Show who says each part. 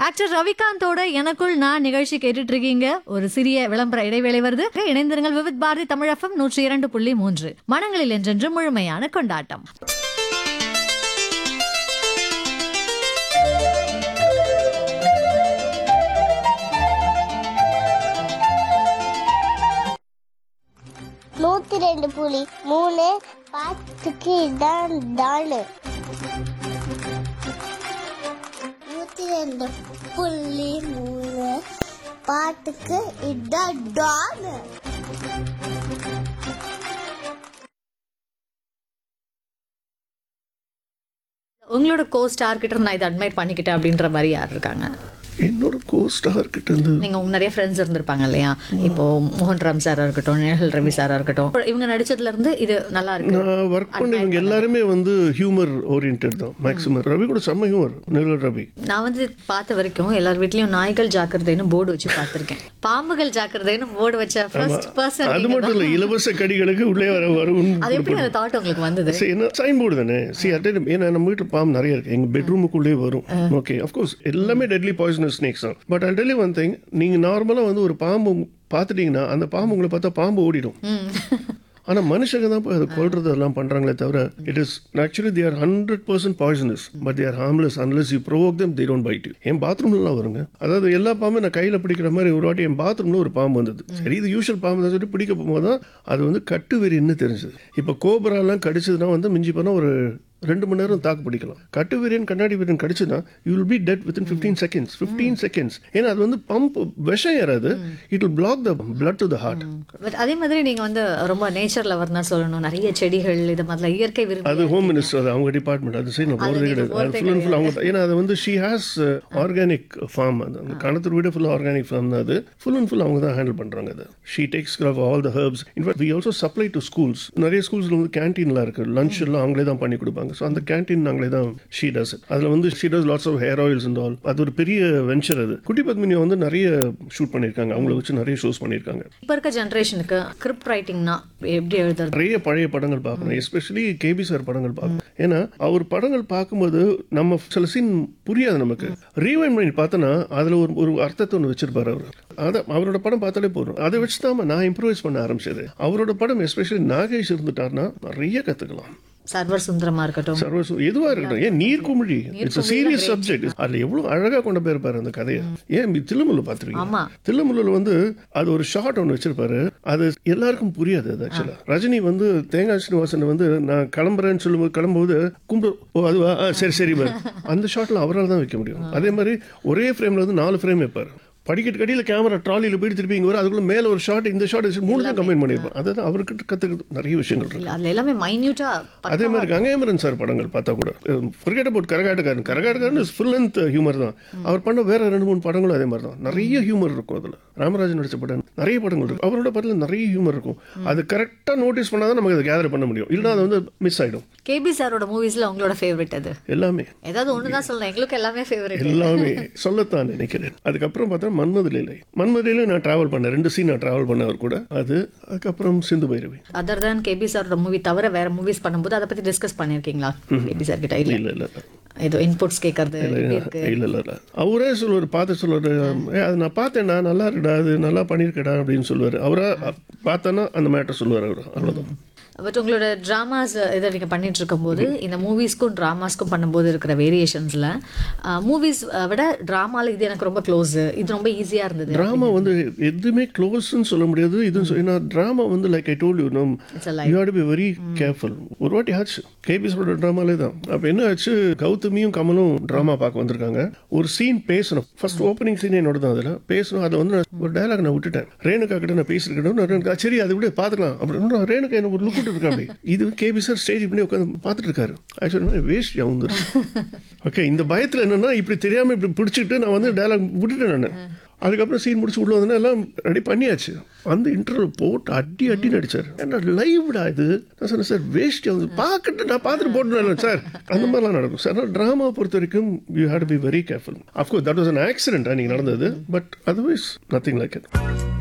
Speaker 1: Actor ரவிகாந்தோட எனக்குள் நான் நிகழ்ச்சி கேட்டுட்டு இருக்கீங்க ஒரு சிறிய விளம்பர இடைவேளை வருது இணைந்திருங்கள் விவித் பாரதி தமிழ் எஃப்எம் நூற்றி இரண்டு புள்ளி மூன்று மனங்களில் என்றென்று முழுமையான கொண்டாட்டம்
Speaker 2: நூத்தி ரெண்டு புலி மூணு பாட்டுக்கு இதான் டாலு நூத்தி ரெண்டு புள்ளி மூணு பாட்டுக்கு இதான் டாலு
Speaker 1: உங்களோட கோ ஸ்டார் கிட்ட நான் இதை அட்மைட் பண்ணிக்கிட்டேன் அப்படின்ற மாதிரி யார் இருக்காங்க
Speaker 3: என்னோட கோஸ்டார் கிட்ட இருந்து
Speaker 1: நீங்க உங்க நிறைய ஃப்ரெண்ட்ஸ் இருந்திருப்பாங்க இல்லையா இப்போ மோகன் ராம் சாரா இருக்கட்டும் நேஹல் ரவி சாரா இருக்கட்டும் இவங்க நடிச்சதுல இருந்து இது நல்லா இருக்கு
Speaker 3: நான் ஒர்க் பண்ணவங்க எல்லாருமே வந்து ஹியூமர் ஓரியன்ட் தான் மேக்ஸிமம் ரவி கூட செம்ம ஹியூமர் நிழல் ரவி
Speaker 1: நான் வந்து பார்த்த வரைக்கும் எல்லார் வீட்லயும் நாய்கள் ஜாக்கிரதைன்னு போர்டு வச்சு பார்த்திருக்கேன் பாம்புகள் ஜாக்கிரதைன்னு போர்டு வச்ச ஃபர்ஸ்ட் பர்சன்
Speaker 3: அது மட்டும் இல்லை இலவச கடிகளுக்கு உள்ளே வர வரும்
Speaker 1: அது எப்படி அந்த தாட் உங்களுக்கு வந்தது
Speaker 3: சரி என்ன சைன் போர்டு தானே சி அட் ஏன்னா நம்ம வீட்டில் பாம்பு நிறைய இருக்கு எங்க பெட்ரூமுக்குள்ளே வரும் ஓகே அஃப்கோர்ஸ் எல்லாமே டெட்லி பாய்சனஸ் ஸ்னேக்ஸ் தான் but I'll tell one thing நீங்க நார்மலா வந்து ஒரு பாம்பு பார்த்துட்டீங்கன்னா அந்த பாம்பு உங்களை பார்த்தா பாம்பு ஓடிடும் ஆனா மனுஷங்க தான் போய் அதை கொல்றது எல்லாம் பண்றாங்களே தவிர it is actually they are hundred percent poisonous but they're harmless unless you provoke them they don't bite you என் பாத்ரூம்லாம் வருங்க அதாவது எல்லா பாம்பும் நான் கையில பிடிக்கிற மாதிரி ஒரு வாட்டி என் பாத்ரூம்ல ஒரு பாம்பு வந்தது சரி இது யூஷுவல் பாம்பு தான் சொல்லி பிடிக்க போகும்போது தான் அது வந்து கட்டு வெறின்னு தெரிஞ்சது இப்போ கோபராலாம் கடிச்சதுன்னா வந்து மிஞ்சி போனால் ஒரு ரெண்டு மணி நேரம் தாக்கு பிடிக்கலாம் கட்டு வீரியன் கண்ணாடி வீரியன் கடிச்சுன்னா you will be dead within fifteen seconds fifteen seconds ஏன்னா அது வந்து பம்ப் விஷம் ஏறாது it will block the blood to the heart
Speaker 1: but அதே மாதிரி நீங்க வந்து ரொம்ப நேச்சர் லவர் தான் சொல்லணும் நிறைய செடிகள் இது மாதிரி இயற்கை விரும்பி
Speaker 3: அது ஹோம் மினிஸ்டர் அது அவங்க டிபார்ட்மெண்ட் அது சரி நான் போகிறதே கிடையாது அது ஃபுல் அண்ட் ஃபுல் அவங்க தான். ஏன்னா அது வந்து ஷீ ஹாஸ் ஆர்கானிக் ஃபார்ம் அது அந்த கணத்தூர் வீடு ஃபுல் ஆர்கானிக் ஃபார்ம் தான் அது ஃபுல் அண்ட் ஃபுல் அவங்க தான் ஹேண்டில் பண்ணுறாங்க அது she takes off all the herbs in fact we also supply to schools நிறைய ஸ்கூல்ஸில் வந்து கேன்டீன்லாம் இருக்குது லஞ்ச் எல்லாம் அவங்களே தான் பண்ணி கொடுப்பாங்க ஸோ அந்த கேன்டீன் நாங்களே தான் ஷீ டஸ் அதில் வந்து she does lots of hair oils and all அது ஒரு பெரிய வெஞ்சர் அது குட்டி பத்மினியை வந்து நிறைய ஷூட் பண்ணியிருக்காங்க அவங்கள வச்சு நிறைய ஷோஸ் பண்ணியிருக்காங்க
Speaker 1: இப்ப இருக்க ஜென்ரேஷனுக்கு ஸ்கிரிப்ட் ரைட்டிங்னா எப்படி எழுதுறது
Speaker 3: நிறைய பழைய படங்கள் பார்க்கணும் எஸ்பெஷலி கேபி சார் படங்கள் பார்க்கணும் ஏன்னா அவர் படங்கள் பார்க்கும்போது நம்ம சில சீன் புரியாது நமக்கு ரீவைண்ட் பண்ணி பார்த்தோன்னா அதில் ஒரு ஒரு அர்த்தத்தை ஒன்று வச்சிருப்பாரு அவர் அதை அவரோட படம் பார்த்தாலே போதும் அதை வச்சு தான் நான் இம்ப்ரூவைஸ் பண்ண ஆரம்பிச்சது அவரோட படம் எஸ்பெஷலி நாகேஷ் இருந்துட்டாருன்னா நிறைய கற்றுக்கலாம்
Speaker 1: சர்வர் சுந்தரமா இருக்கட்டும்
Speaker 3: சர்வசு எதுவா இருக்கட்டும் ஏன் நீர்க்குமிழி இட்ஸ் சீரியஸ் சப்ஜெக்ட் அதுல எவ்வளவு அழகா கொண்டு போயிருப்பாரு அந்த கதையை ஏன் தில்லுமுல்லு பார்த்துருக்கீங்க
Speaker 1: ஆமா.
Speaker 3: தில்லுமுல்லுல வந்து அது ஒரு ஷார்ட் ஒன்று வச்சிருப்பாரு அது எல்லாருக்கும் புரியாது அது ஆக்சுவலா ரஜினி வந்து தேங்காய் ஸ்ரீனிவாசன் வந்து நான் கிளம்புறேன்னு சொல்லும்போது கிளம்பும்போது கும்பிடு ஓ அதுவா ஆ, சரி சரி பாரு. அந்த ஷாட்ல அவரால் தான் வைக்க முடியும் அதே மாதிரி ஒரே ஃப்ரேம்ல வந்து நாலு ஃப்ரேம் வைப்பாரு படிக்கட்டு கடியில் கேமரா ட்ராலியில் போயிட்டு திருப்பி இங்கே வரும் அதுக்குள்ள மேலே ஒரு ஷாட் இந்த ஷாட் மூணு தான் கம்பைன் பண்ணியிருப்போம் அதுதான் அவர்கிட்ட கற்றுக்கிறது நிறைய விஷயங்கள் இருக்கு
Speaker 1: இல்ல, அதுல எல்லாமே மைன்யூட்டா
Speaker 3: அதே மாதிரி கங்கைமரன் சார் படங்கள் பார்த்தா கூட forget about Karakattakkaran Karakattakkaran full length humour தான் அவர் பண்ண வேற ரெண்டு மூணு படங்களும் அதே மாதிரி தான் நிறைய ஹியூமர் இருக்கும் அதில் ராமராஜன் நடிச்ச படம் நிறைய படங்கள் இருக்கும் அவரோட படத்தில் நிறைய ஹியூமர் இருக்கும் அது கரெக்டாக நோட்டீஸ் பண்ணால் தான் நமக்கு அதை கேதர் பண்ண முடியும் இல்லைன்னா அது வந்து மிஸ் ஆகிடும்
Speaker 1: கேபி சாரோட மூவிஸ்ல உங்களோட ஃபேவரட் அது
Speaker 3: எல்லாமே
Speaker 1: ஏதாவது ஒண்ணுதான் சொல்லலாம் எங்களுக்கு எல்லாமே ஃபேவரட்
Speaker 3: எல்லாமே சொல்லத்தான் நினைக்கிறேன் அதுக்கப்புறம் பார்த்தா மன்மத லீலை மன்மத லீலை நான் டிராவல் பண்ணேன் ரெண்டு சீன் நான் டிராவல் பண்ண அவர் கூட அது அதுக்கப்புறம் சிந்து பைரவி
Speaker 1: அதர் தான் கேபி சாரோட மூவி தவிர வேற மூவிஸ் பண்ணும்போது அதை பத்தி டிஸ்கஸ் பண்ணிருக்கீங்களா கேபி சார் கிட்ட இல்ல
Speaker 3: இல்லை இல்லை
Speaker 1: ஏதோ இன்புட்ஸ் கேட்கறது எப்படி இருக்கு
Speaker 3: இல்ல இல்ல இல்ல அவரே சொல்லுவார் பார்த்து சொல்லுவாரு "ஏ, அது நான் பார்த்தேன்டா நல்லா இருக்குடா அது நல்லா பண்ணியிருக்கடா அப்படின்னு சொல்லுவாரு அவரா பார்த்தோன்னா அந்த மேட்டர் சொல்லுவார் அவர் அவ்வளோதான்
Speaker 1: பட் உங்களோட ட்ராமாஸ் இதை நீங்கள் பண்ணிட்டு இருக்கும்போது இந்த மூவிஸ்க்கும் ட்ராமாஸ்க்கும் பண்ணும்போது இருக்கிற வேரியேஷன்ஸில் மூவிஸ் விட ட்ராமாவில் இது எனக்கு ரொம்ப க்ளோஸ் இது ரொம்ப ஈஸியாக இருந்தது
Speaker 3: ட்ராமா வந்து எதுவுமே க்ளோஸ்ன்னு சொல்ல முடியாது இதுவும் சொல்ல- ஏன்னா ட்ராமா வந்து like I told you no
Speaker 1: It's a
Speaker 3: you had be very careful ஒரு வாட்டி ஆச்சு கேபிஎஸோட ட்ராமாலே தான் அப்போ என்ன ஆச்சு கௌதமியும் கமலும் ட்ராமா பார்க்க வந்திருக்காங்க ஒரு சீன் பேசணும் ஃபர்ஸ்ட் ஓப்பனிங் சீன் என்னோட தான் அதில் பேசணும் அதில் வந்து நான் ஒரு டயலாக் நான் விட்டுட்டேன் ரேணுகா கிட்ட நான் பேசியிருக்கேன் நான் ரேணுகா, சரி அதை விட பார்த்துக்கலாம் அப்படின்னு ரேணுகா என்ன ஒரு லுக் விட்டு இருக்கா அப்படி இது கேபி சார் ஸ்டேஜ் பண்ணி உட்காந்து பார்த்துட்டு இருக்காரு ஆக்சுவலி வேஸ்ட் அவங்க ஓகே இந்த பயத்தில் என்னன்னா இப்படி தெரியாம இப்படி பிடிச்சிட்டு நான் வந்து டயலாக் விட்டுட்டேன் நான் அதுக்கப்புறம் சீன் முடிச்சு உள்ள வந்து எல்லாம் ரெடி பண்ணியாச்சு அந்த இன்டர்வல் போட்டு அடி அடி நடிச்சார் என்ன லைவ்டா இது நான் சொன்னேன் சார் வேஸ்ட் வந்து பார்க்கட்டு நான் பார்த்துட்டு போட்டுனேன் சார் அந்த மாதிரிலாம் நடக்கும் சார் ஆனால் ட்ராமா பொறுத்த வரைக்கும் you had be very careful of course that was an accident அன்னைக்கு நடந்தது but otherwise nothing like it